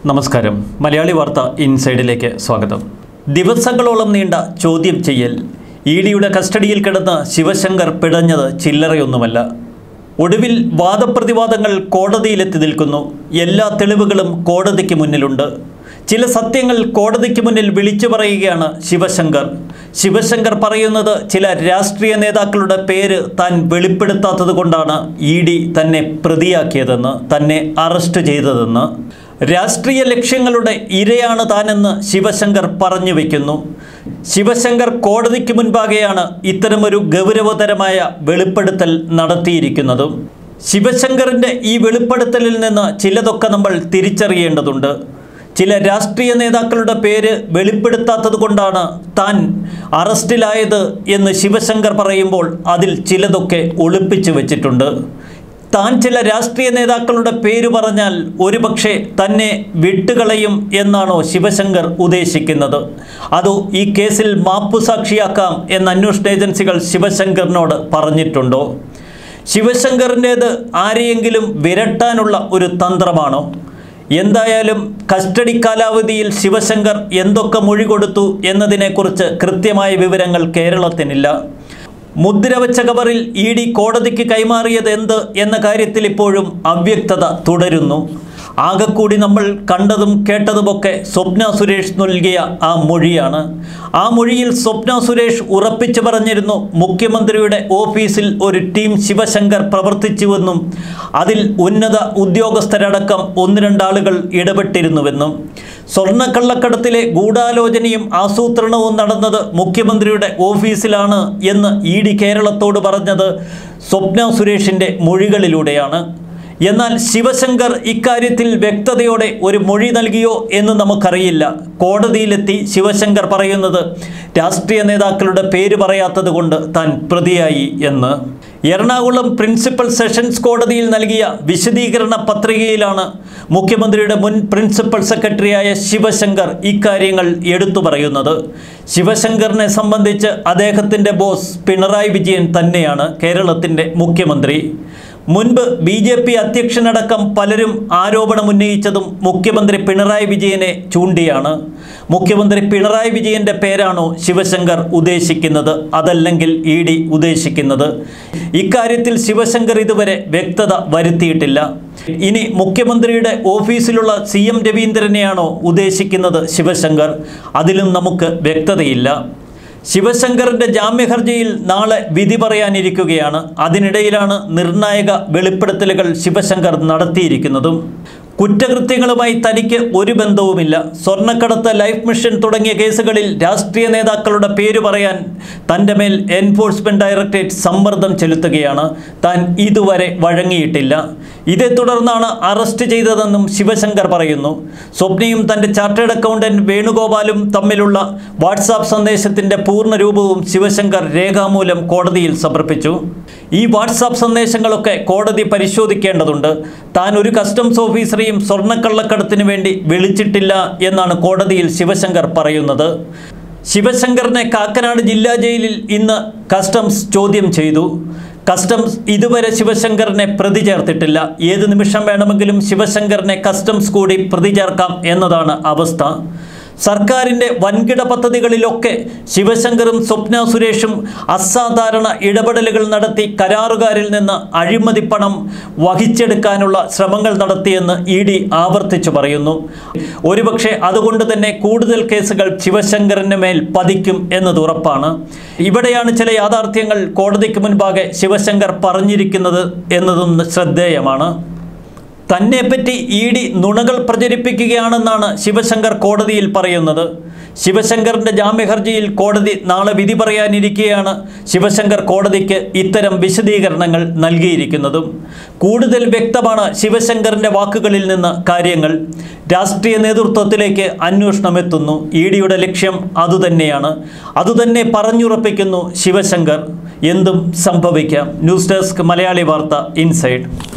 നമസ്കാരം മലയാളി വാർത്ത ഇൻസൈഡിലേക്ക് സ്വാഗതം ദിവസങ്ങളോളം നീണ്ട ചോദ്യം ചെയ്യൽ ഇ ഡിയുടെ കസ്റ്റഡിയിൽ കിടന്ന് ശിവശങ്കർ പിടഞ്ഞത് ചില്ലറയൊന്നുമല്ല ഒടുവിൽ വാദപ്രതിവാദങ്ങൾ കോടതിയിലെത്തി നിൽക്കുന്നു എല്ലാ തെളിവുകളും കോടതിക്ക് മുന്നിലുണ്ട് ചില സത്യങ്ങൾ കോടതിക്ക് മുന്നിൽ വിളിച്ചു പറയുകയാണ് ശിവശങ്കർ ശിവശങ്കർ പറയുന്നത് ചില രാഷ്ട്രീയ നേതാക്കളുടെ പേര് താൻ വെളിപ്പെടുത്താത്തത് കൊണ്ടാണ് ഇ ഡി തന്നെ പ്രതിയാക്കിയതെന്ന് തന്നെ അറസ്റ്റ് ചെയ്തതെന്ന് രാഷ്ട്രീയ ലക്ഷ്യങ്ങളുടെ ഇരയാണ് താനെന്ന് ശിവശങ്കർ പറഞ്ഞു വയ്ക്കുന്നു ശിവശങ്കർ കോടതിക്ക് മുൻപാകെയാണ് ഇത്തരമൊരു ഗൗരവതരമായ വെളിപ്പെടുത്തൽ നടത്തിയിരിക്കുന്നതും ശിവശങ്കറിൻ്റെ ഈ വെളിപ്പെടുത്തലിൽ നിന്ന് ചിലതൊക്കെ നമ്മൾ തിരിച്ചറിയേണ്ടതുണ്ട് ചില രാഷ്ട്രീയ നേതാക്കളുടെ പേര് വെളിപ്പെടുത്താത്തത് കൊണ്ടാണ് താൻ അറസ്റ്റിലായത് എന്ന് ശിവശങ്കർ പറയുമ്പോൾ അതിൽ ചിലതൊക്കെ ഒളിപ്പിച്ചു വച്ചിട്ടുണ്ട് താൻ ചില രാഷ്ട്രീയ നേതാക്കളുടെ പേര് പറഞ്ഞാൽ ഒരുപക്ഷെ തന്നെ വിട്ടുകളയും എന്നാണോ ശിവശങ്കർ ഉദ്ദേശിക്കുന്നത് അതോ ഈ കേസിൽ മാപ്പുസാക്ഷിയാക്കാം എന്ന് അന്വേഷണ ഏജൻസികൾ ശിവശങ്കറിനോട് പറഞ്ഞിട്ടുണ്ടോ ശിവശങ്കറിൻ്റേത് ആരെയെങ്കിലും വിരട്ടാനുള്ള ഒരു തന്ത്രമാണോ എന്തായാലും കസ്റ്റഡി കാലാവധിയിൽ ശിവശങ്കർ എന്തൊക്കെ മൊഴി കൊടുത്തു എന്നതിനെക്കുറിച്ച് കൃത്യമായ വിവരങ്ങൾ കേരളത്തിനില്ല മുദ്രവച്ച കവറിൽ ഇ ഡി കോടതിക്ക് കൈമാറിയത് എന്ത് എന്ന കാര്യത്തിൽ ഇപ്പോഴും അവ്യക്തത തുടരുന്നു ആകെക്കൂടി നമ്മൾ കണ്ടതും കേട്ടതുമൊക്കെ സ്വപ്ന സുരേഷ് നൽകിയ ആ മൊഴിയാണ് ആ മൊഴിയിൽ സ്വപ്ന സുരേഷ് ഉറപ്പിച്ചു പറഞ്ഞിരുന്നു മുഖ്യമന്ത്രിയുടെ ഓഫീസിൽ ഒരു ടീം ശിവശങ്കർ പ്രവർത്തിച്ചുവെന്നും അതിൽ ഉന്നത ഉദ്യോഗസ്ഥരടക്കം ഒന്ന് രണ്ടാളുകൾ ഇടപെട്ടിരുന്നുവെന്നും സ്വർണ്ണക്കള്ളക്കടത്തിലെ ഗൂഢാലോചനയും ആസൂത്രണവും നടന്നത് മുഖ്യമന്ത്രിയുടെ ഓഫീസിലാണ് എന്ന് ഇ ഡി കേരളത്തോട് പറഞ്ഞത് സ്വപ്ന സുരേഷിൻ്റെ മൊഴികളിലൂടെയാണ് എന്നാൽ ശിവശങ്കർ ഇക്കാര്യത്തിൽ വ്യക്തതയോടെ ഒരു മൊഴി നൽകിയോ എന്ന് നമുക്കറിയില്ല കോടതിയിലെത്തി ശിവശങ്കർ പറയുന്നത് രാഷ്ട്രീയ നേതാക്കളുടെ പേര് പറയാത്തത് കൊണ്ട് താൻ പ്രതിയായി എന്ന് എറണാകുളം പ്രിൻസിപ്പൽ സെഷൻസ് കോടതിയിൽ നൽകിയ വിശദീകരണ പത്രികയിലാണ് മുഖ്യമന്ത്രിയുടെ മുൻ പ്രിൻസിപ്പൽ സെക്രട്ടറിയായ ശിവശങ്കർ ഇക്കാര്യങ്ങൾ എടുത്തു പറയുന്നത് ശിവശങ്കറിനെ സംബന്ധിച്ച് അദ്ദേഹത്തിൻ്റെ ബോസ് പിണറായി വിജയൻ തന്നെയാണ് കേരളത്തിൻ്റെ മുഖ്യമന്ത്രി മുൻപ് ബി ജെ പി അധ്യക്ഷനടക്കം പലരും ആരോപണമുന്നയിച്ചതും മുഖ്യമന്ത്രി പിണറായി വിജയനെ ചൂണ്ടിയാണ് മുഖ്യമന്ത്രി പിണറായി വിജയൻ്റെ പേരാണോ ശിവശങ്കർ ഉദ്ദേശിക്കുന്നത് അതല്ലെങ്കിൽ ഇ ഡി ഉദ്ദേശിക്കുന്നത് ഇക്കാര്യത്തിൽ ശിവശങ്കർ ഇതുവരെ വ്യക്തത വരുത്തിയിട്ടില്ല ഇനി മുഖ്യമന്ത്രിയുടെ ഓഫീസിലുള്ള സി എം രവീന്ദ്രനെയാണോ ഉദ്ദേശിക്കുന്നത് ശിവശങ്കർ അതിലും നമുക്ക് വ്യക്തതയില്ല ശിവശങ്കറിൻ്റെ ജാമ്യഹർജിയിൽ നാളെ വിധി പറയാനിരിക്കുകയാണ് അതിനിടയിലാണ് നിർണായക വെളിപ്പെടുത്തലുകൾ ശിവശങ്കർ നടത്തിയിരിക്കുന്നതും കുറ്റകൃത്യങ്ങളുമായി തനിക്ക് ഒരു ബന്ധവുമില്ല സ്വർണ്ണക്കടത്ത് ലൈഫ് മിഷൻ തുടങ്ങിയ കേസുകളിൽ രാഷ്ട്രീയ നേതാക്കളുടെ പേര് പറയാൻ തൻ്റെ മേൽ എൻഫോഴ്സ്മെൻറ്റ് ഡയറക്ടറേറ്റ് സമ്മർദ്ദം ചെലുത്തുകയാണ് താൻ ഇതുവരെ വഴങ്ങിയിട്ടില്ല ഇതേ തുടർന്നാണ് അറസ്റ്റ് ചെയ്തതെന്നും ശിവശങ്കർ പറയുന്നു സ്വപ്നയും തൻ്റെ ചാർട്ടേഡ് അക്കൗണ്ടൻറ്റ് വേണുഗോപാലും തമ്മിലുള്ള വാട്സാപ്പ് സന്ദേശത്തിൻ്റെ പൂർണ്ണ രൂപവും ശിവശങ്കർ രേഖാമൂലം കോടതിയിൽ സമർപ്പിച്ചു ഈ വാട്സാപ്പ് സന്ദേശങ്ങളൊക്കെ കോടതി പരിശോധിക്കേണ്ടതുണ്ട് താൻ ഒരു കസ്റ്റംസ് ഓഫീസറെയും സ്വർണ്ണക്കള്ളക്കടത്തിന് വേണ്ടി വിളിച്ചിട്ടില്ല എന്നാണ് കോടതിയിൽ ശിവശങ്കർ പറയുന്നത് ശിവശങ്കറിനെ കാക്കനാട് ജില്ലാ ജയിലിൽ ഇന്ന് കസ്റ്റംസ് ചോദ്യം ചെയ്തു കസ്റ്റംസ് ഇതുവരെ ശിവശങ്കറിനെ പ്രതി ചേർത്തിട്ടില്ല ഏത് നിമിഷം വേണമെങ്കിലും ശിവശങ്കറിനെ കസ്റ്റംസ് കൂടി പ്രതി ചേർക്കാം എന്നതാണ് അവസ്ഥ സർക്കാരിൻ്റെ വൻകിട പദ്ധതികളിലൊക്കെ ശിവശങ്കറും സ്വപ്ന സുരേഷും അസാധാരണ ഇടപെടലുകൾ നടത്തി കരാറുകാരിൽ നിന്ന് അഴിമതി പണം വഹിച്ചെടുക്കാനുള്ള ശ്രമങ്ങൾ നടത്തിയെന്ന് ഇ ഡി ആവർത്തിച്ചു പറയുന്നു ഒരുപക്ഷെ അതുകൊണ്ട് തന്നെ കൂടുതൽ കേസുകൾ ശിവശങ്കറിന് മേൽ പതിക്കും എന്നത് ഉറപ്പാണ് ഇവിടെയാണ് ചില യാഥാർത്ഥ്യങ്ങൾ കോടതിക്ക് മുൻപാകെ ശിവശങ്കർ പറഞ്ഞിരിക്കുന്നത് എന്നതും ശ്രദ്ധേയമാണ് തന്നെപ്പറ്റി ഇ ഡി നുണകൾ പ്രചരിപ്പിക്കുകയാണെന്നാണ് ശിവശങ്കർ കോടതിയിൽ പറയുന്നത് ശിവശങ്കറിൻ്റെ ജാമ്യഹർജിയിൽ കോടതി നാളെ വിധി പറയാനിരിക്കെയാണ് ശിവശങ്കർ കോടതിക്ക് ഇത്തരം വിശദീകരണങ്ങൾ നൽകിയിരിക്കുന്നതും കൂടുതൽ വ്യക്തമാണ് ശിവശങ്കറിൻ്റെ വാക്കുകളിൽ നിന്ന് കാര്യങ്ങൾ രാഷ്ട്രീയ നേതൃത്വത്തിലേക്ക് അന്വേഷണം എത്തുന്നു ഇ ഡിയുടെ ലക്ഷ്യം അതുതന്നെയാണ് അതുതന്നെ പറഞ്ഞുറപ്പിക്കുന്നു ശിവശങ്കർ എന്തും സംഭവിക്കാം ന്യൂസ് ഡെസ്ക് മലയാളി വാർത്ത ഇൻസൈഡ്